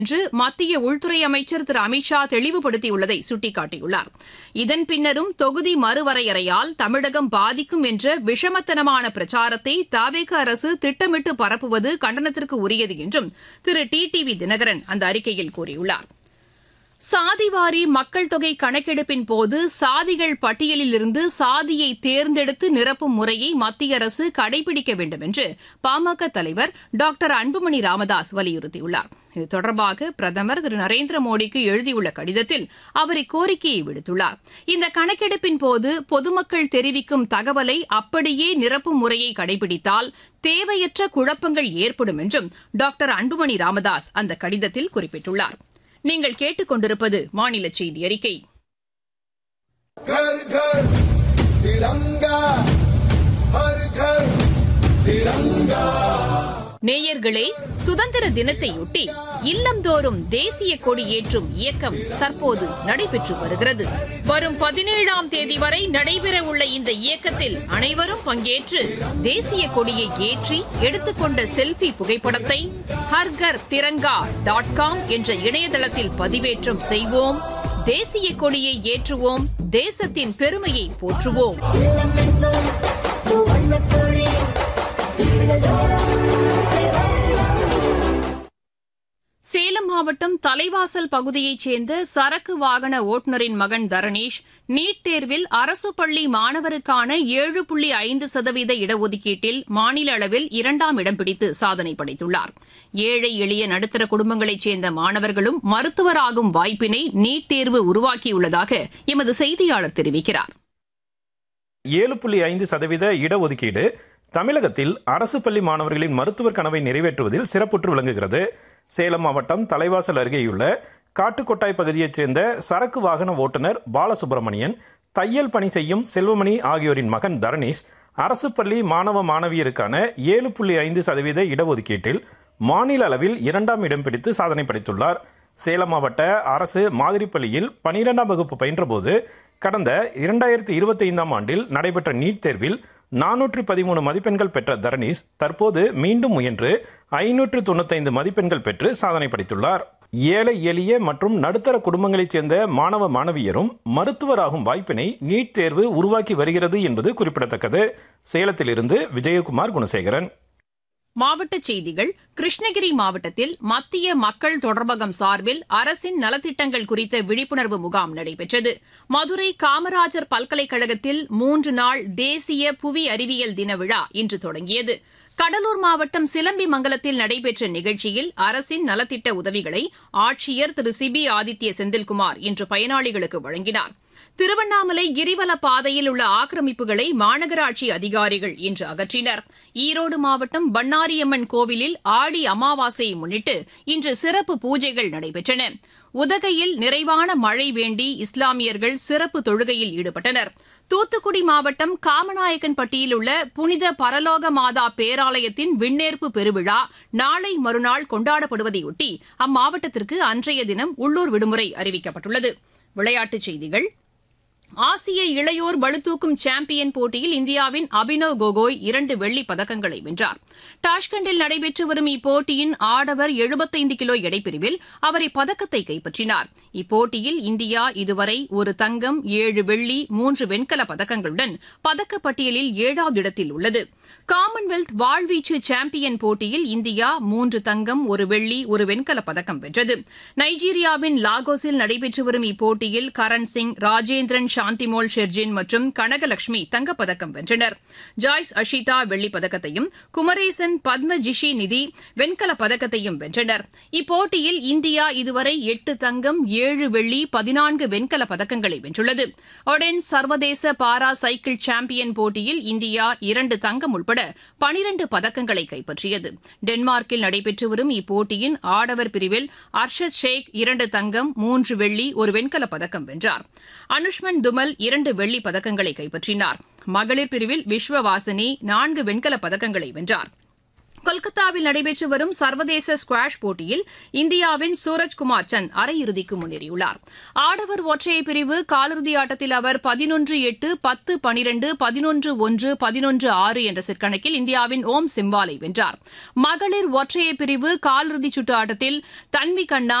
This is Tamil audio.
என்று மத்திய உள்துறை அமைச்சர் திரு அமித்ஷா தெளிவுபடுத்தியுள்ளதை சுட்டிக்காட்டியுள்ளார் இதன் பின்னரும் தொகுதி மறுவரையறையால் தமிழகம் பாதிக்கும் என்ற விஷமத்தனமான பிரச்சாரத்தை தாவேக அரசு திட்டமிட்டு பரப்புவது கண்டனத்திற்கு உரியது என்றும் திரு டி டி வி தினகரன் அந்த அறிக்கையில் கூறியுள்ளார் சாதிவாரி மக்கள் தொகை கணக்கெடுப்பின் போது சாதிகள் பட்டியலில் இருந்து சாதியை தேர்ந்தெடுத்து நிரப்பும் முறையை மத்திய அரசு கடைபிடிக்க வேண்டும் என்று பாமக தலைவர் டாக்டர் அன்புமணி ராமதாஸ் வலியுறுத்தியுள்ளார் இது தொடர்பாக பிரதமர் திரு நரேந்திர மோடிக்கு எழுதியுள்ள கடிதத்தில் அவர் இக்கோரிக்கையை விடுத்துள்ளார் இந்த கணக்கெடுப்பின் போது பொதுமக்கள் தெரிவிக்கும் தகவலை அப்படியே நிரப்பும் முறையை கடைபிடித்தால் தேவையற்ற குழப்பங்கள் ஏற்படும் என்றும் டாக்டர் அன்புமணி ராமதாஸ் அந்த கடிதத்தில் குறிப்பிட்டுள்ளார் நீங்கள் கேட்டுக்கொண்டிருப்பது மாநில செய்தி அறிக்கை घर घर तिरंगा हर घर तिरंगा நேயர்களே சுதந்திர தினத்தையொட்டி இல்லந்தோறும் தேசிய கொடி ஏற்றும் இயக்கம் தற்போது நடைபெற்று வருகிறது வரும் பதினேழாம் தேதி வரை நடைபெறவுள்ள இந்த இயக்கத்தில் அனைவரும் பங்கேற்று தேசிய கொடியை ஏற்றி எடுத்துக்கொண்ட செல்பி புகைப்படத்தை ஹர்கர் திரங்கா டாட் காம் என்ற இணையதளத்தில் பதிவேற்றம் செய்வோம் தேசிய கொடியை ஏற்றுவோம் தேசத்தின் பெருமையை போற்றுவோம் சேலம் மாவட்டம் தலைவாசல் பகுதியைச் சேர்ந்த சரக்கு வாகன ஓட்டுநரின் மகன் தரணேஷ் நீட் தேர்வில் அரசு பள்ளி மாணவருக்கான ஏழு புள்ளி ஐந்து சதவீத இடஒதுக்கீட்டில் மாநில அளவில் இரண்டாம் இடம் பிடித்து சாதனை படைத்துள்ளார் ஏழை எளிய நடுத்தர குடும்பங்களைச் சேர்ந்த மாணவர்களும் மருத்துவராகும் வாய்ப்பினை நீட் தேர்வு உருவாக்கியுள்ளதாக எமது செய்தியாளர் தெரிவிக்கிறார் ஏழு புள்ளி ஐந்து சதவீத இடஒதுக்கீடு தமிழகத்தில் அரசு பள்ளி மாணவர்களின் மருத்துவர் கனவை நிறைவேற்றுவதில் சிறப்புற்று விளங்குகிறது சேலம் மாவட்டம் தலைவாசல் அருகேயுள்ள காட்டுக்கொட்டாய் பகுதியைச் சேர்ந்த சரக்கு வாகன ஓட்டுநர் பாலசுப்பிரமணியன் தையல் பணி செய்யும் செல்வமணி ஆகியோரின் மகன் தரணீஷ் அரசு பள்ளி மாணவ மாணவியருக்கான ஏழு புள்ளி ஐந்து சதவீத இடஒதுக்கீட்டில் மாநில அளவில் இரண்டாம் இடம் பிடித்து சாதனை படைத்துள்ளார் சேலம் மாவட்ட அரசு மாதிரி பள்ளியில் பனிரெண்டாம் வகுப்பு பயின்றபோது கடந்த இரண்டாயிரத்தி இருபத்தி ஐந்தாம் ஆண்டில் நடைபெற்ற நீட் தேர்வில் நானூற்று பதிமூணு மதிப்பெண்கள் பெற்ற தரணீஸ் தற்போது மீண்டும் முயன்று ஐநூற்று தொண்ணூத்தைந்து மதிப்பெண்கள் பெற்று சாதனை படைத்துள்ளார் ஏழை எளிய மற்றும் நடுத்தர குடும்பங்களைச் சேர்ந்த மாணவ மாணவியரும் மருத்துவராகும் வாய்ப்பினை நீட் தேர்வு உருவாக்கி வருகிறது என்பது குறிப்பிடத்தக்கது சேலத்திலிருந்து விஜயகுமார் குணசேகரன் மாவட்டச் செய்திகள் கிருஷ்ணகிரி மாவட்டத்தில் மத்திய மக்கள் தொடர்பகம் சார்பில் அரசின் நலத்திட்டங்கள் குறித்த விழிப்புணர்வு முகாம் நடைபெற்றது மதுரை காமராஜர் பல்கலைக்கழகத்தில் மூன்று நாள் தேசிய புவி அறிவியல் தின விழா இன்று தொடங்கியது கடலூர் மாவட்டம் சிலம்பி மங்கலத்தில் நடைபெற்ற நிகழ்ச்சியில் அரசின் நலத்திட்ட உதவிகளை ஆட்சியர் திரு சிபி ஆதித்ய செந்தில்குமார் இன்று பயனாளிகளுக்கு வழங்கினார் திருவண்ணாமலை கிரிவல பாதையில் உள்ள ஆக்கிரமிப்புகளை மாநகராட்சி அதிகாரிகள் இன்று அகற்றினர் ஈரோடு மாவட்டம் பண்ணாரியம்மன் கோவிலில் ஆடி அமாவாசையை முன்னிட்டு இன்று சிறப்பு பூஜைகள் நடைபெற்றன உதகையில் நிறைவான மழை வேண்டி இஸ்லாமியர்கள் சிறப்பு தொழுகையில் ஈடுபட்டனர் தூத்துக்குடி மாவட்டம் காமநாயக்கன்பட்டியில் உள்ள புனித பரலோக மாதா பேராலயத்தின் விண்ணேற்பு பெருவிழா நாளை மறுநாள் கொண்டாடப்படுவதையொட்டி அம்மாவட்டத்திற்கு அன்றைய தினம் உள்ளூர் விடுமுறை அறிவிக்கப்பட்டுள்ளது விளையாட்டுச் செய்திகள் ஆசிய இளையோர் பளுதூக்கும் சாம்பியன் போட்டியில் இந்தியாவின் அபினவ் கோகோய் இரண்டு வெள்ளிப் பதக்கங்களை வென்றார் டாஷ்கண்டில் நடைபெற்று வரும் இப்போட்டியின் ஆடவர் எழுபத்தைந்து கிலோ எடைப்பிரிவில் அவர் இப்பதக்கத்தை கைப்பற்றினார் இப்போட்டியில் இந்தியா இதுவரை ஒரு தங்கம் ஏழு வெள்ளி மூன்று வெண்கல பதக்கங்களுடன் பதக்கப்பட்டியலில் ஏழாவது இடத்தில் உள்ளது காமன்வெல்த் வாழ்வீச்சு சாம்பியன் போட்டியில் இந்தியா மூன்று தங்கம் ஒரு வெள்ளி ஒரு வெண்கல பதக்கம் வென்றது நைஜீரியாவின் லாகோஸில் நடைபெற்று வரும் இப்போட்டியில் கரண் சிங் ராஜேந்திரன் சாந்திமோல் ஷெர்ஜின் மற்றும் கனகலட்சுமி தங்கப்பதக்கம் வென்றனர் ஜாய்ஸ் அஷிதா வெள்ளிப் பதக்கத்தையும் குமரேசன் பத்மஜிஷி நிதி வெண்கலப் பதக்கத்தையும் வென்றனர் இப்போட்டியில் இந்தியா இதுவரை எட்டு தங்கம் ஏழு வெள்ளி பதினான்கு வெண்கல பதக்கங்களை வென்றுள்ளது ஒடென் சர்வதேச பாரா சைக்கிள் சாம்பியன் போட்டியில் இந்தியா இரண்டு தங்கம் உட்பட பனிரண்டு பதக்கங்களை கைப்பற்றியது டென்மார்க்கில் நடைபெற்று வரும் இப்போட்டியின் ஆடவர் பிரிவில் அர்ஷத் ஷேக் இரண்டு தங்கம் மூன்று வெள்ளி ஒரு வெண்கலப் பதக்கம் வென்றார் அனுஷ்மன் துமல் இரண்டு வெள்ளிப் பதக்கங்களை கைப்பற்றினார் மகளிர் பிரிவில் விஸ்வவாசினி நான்கு வெண்கலப் பதக்கங்களை வென்றார் கொல்கத்தாவில் நடைபெற்று வரும் சர்வதேச ஸ்குவாஷ் போட்டியில் இந்தியாவின் சூரஜ்குமார் சந்த் அரையிறுதிக்கு முன்னேறியுள்ளார் ஆடவர் ஒற்றையர் பிரிவு காலிறுதி ஆட்டத்தில் அவர் பதினொன்று எட்டு பத்து பனிரெண்டு பதினொன்று ஒன்று பதினொன்று ஆறு என்ற செட் கணக்கில் இந்தியாவின் ஓம் சிம்வாலை வென்றார் மகளிர் ஒற்றையர் பிரிவு காலிறுதி சுற்று ஆட்டத்தில் தன்வி கண்ணா